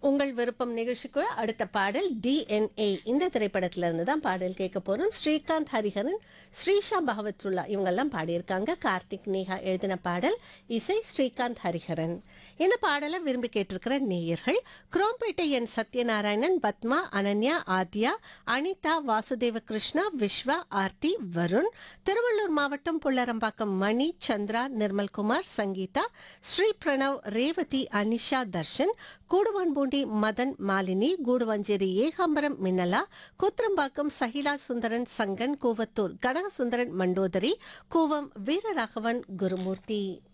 உங்கள் விருப்பம் நிகழ்ச்சிக்கு அடுத்த பாடல் டிஎன்ஏ இந்த திரைப்படத்துல இருந்து தான் பாடல் கேட்க போறோம் ஸ்ரீகாந்த் ஹரிஹரன் ஸ்ரீஷா பகவத்ருல்லா இவங்கெல்லாம் பாடியிருக்காங்க கார்த்திக் நேஹா எழுதின பாடல் இசை ஸ்ரீகாந்த் ஹரிஹரன் இந்த பாடலை விரும்பி கேட்டிருக்கிற நேயர்கள் குரோம்பேட்டை என் சத்யநாராயணன் பத்மா அனன்யா ஆத்யா அனிதா வாசுதேவ கிருஷ்ணா விஸ்வா ஆர்த்தி வருண் திருவள்ளூர் மாவட்டம் புல்லரம்பாக்கம் மணி சந்திரா நிர்மல்குமார் சங்கீதா ஸ்ரீ பிரணவ் ரேவதி அனிஷா தர்ஷன் கூடுவான்பூண்டி மதன் மாலினி கூடுவாஞ்சேரி ஏகாம்பரம் மின்னலா கூத்திரம்பாக்கம் சஹிலா சுந்தரன் சங்கன் கூவத்தூர் கனகசுந்தரன் மண்டோதரி கூவம் வீரராகவன் குருமூர்த்தி